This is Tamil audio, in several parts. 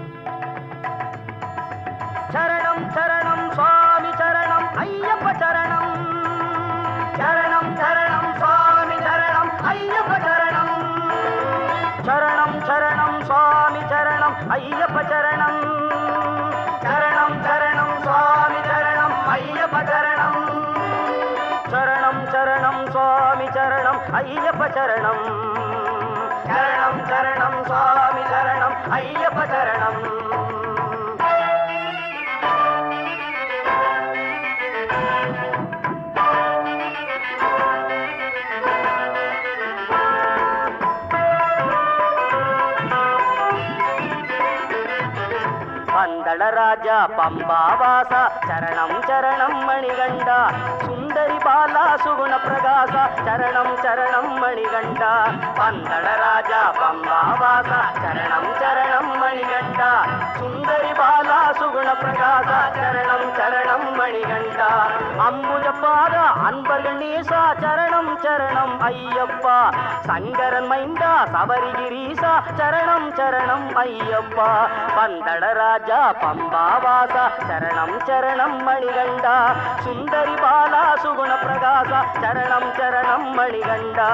சரணம் சரணம் சுவாமி சரணம் ஐயப்ப சரணம் சரணம் சரணம் சுவாமி சரணம் ஐயப்ப சரணம் சரணம் சரணம் சுவாமி சரணம் ஐயப்ப சரணம் சரணம் சரணம் சுவாமி சரணம் ஐயப்ப சரணம் சரணம் சரணம் சுவாமி சரணம் ஐயப்ப சரணம் சரணம் சரணம் சுவாமி சரணம் ஐயப்ப சரணம் பந்தளராஜா பம்பாவாசா சரணம் சரணம் மணிகண்டா சுந்தரி பாலா சுகுண பிரகாசா சரணம் சரணம் மணிகண்டா பந்தளராஜா பம்பாவாசா சரணம் சரணம் மணிகண்டா சுந்தரி பாலா சுகுண பிரகாசா சரணம் சரணம் மணிகண்டா அம்புஜ பாதா அன்பர்கள் நேசா சரணம் சரணம் ஐயப்பா சங்கரன் மைந்தா சபரிகிரீசா சரணம் சரணம் ஐயப்பா பந்தளராஜா பம்பாவாசா சரணம் சரணம் மணிகண்டா சுந்தரி பாலா சுகுண பிரகாசா சரணம் சரணம் மணிகண்டா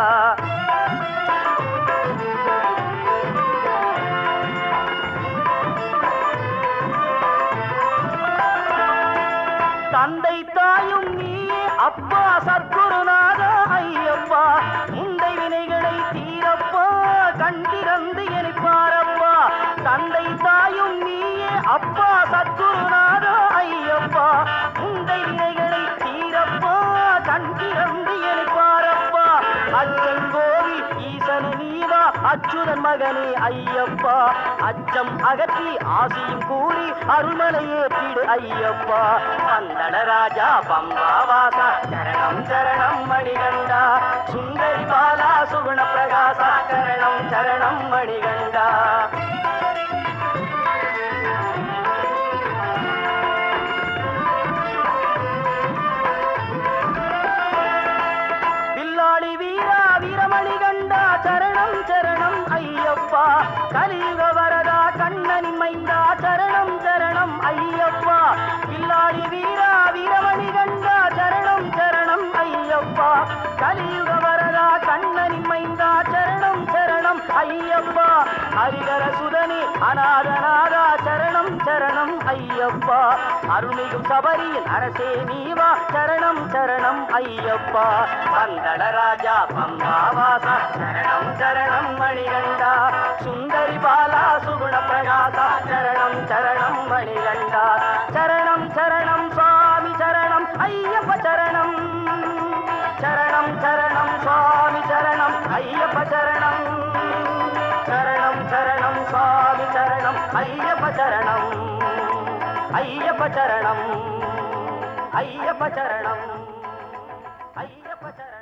தந்தை தாயும் நீயே அப்பா சத்குருநாத ஐயப்பா முந்தை வினைகளை தீரப்பா கண் திறந்து எனப்பாரப்பா தந்தை தாயும் நீயே அப்பா சத்குருநாத ஐயப்பா முந்தை வினைகளை தீரப்பா கண் திறந்து எனப்பாரப்பா அச்சங்கோவில் ஈசன நீவா அச்சுதன் மகனே ஐயப்பா அச்சம் அகற்றி ஆசியும் கூறி அருள்மலையே பிடு ஐயப்பா பந்தளராஜா பம்பாவாசா சரணம் சரணம் மணிகண்டா சுந்தரி பாலா சுகுண பிரகாசா சரணம் சரணம் மணிகண்டா வில்லாளி வீரா வீரமணி கண்டா சரணம் சரணம் ஐயப்பா கலியுக வரதா கண்ணனின் மைந்தா சரணம் சரணம் ஐயப்பா வில்லாளி வீரா வீரமணி கண்டா சரணம் சரணம் ஐயப்பா கலியுக வரதா கண்ணனின் மைந்தா சரணம் சரணம் ஐயப்பா ஹரிகர சுதனி அநாதநாதா சரணம் சரணம் ஐயப்பா அருள்மிகும் சபரியில் அரசே நீவா சரணம் சரணம் ஐயப்பா பந்தளராஜா பம்பாவாசா சரணம் சரணம் மணிகண்டா சுந்தரி பாலா சுகுண பிரகாசா சரணம் சரணம் மணிகண்டா சரணம் சரணம் சுவாமி சரணம் ஐயப்ப சரணம் சரணம் சரணம் சுவாமி சரணம் ஐயப்ப சரணம் சரணம் சரணம் சுவாமி சரணம் ஐயப்ப சரணம் ஐயப்ப சரணம் ஐயப்ப சரணம் ஐயப்ப சரணம்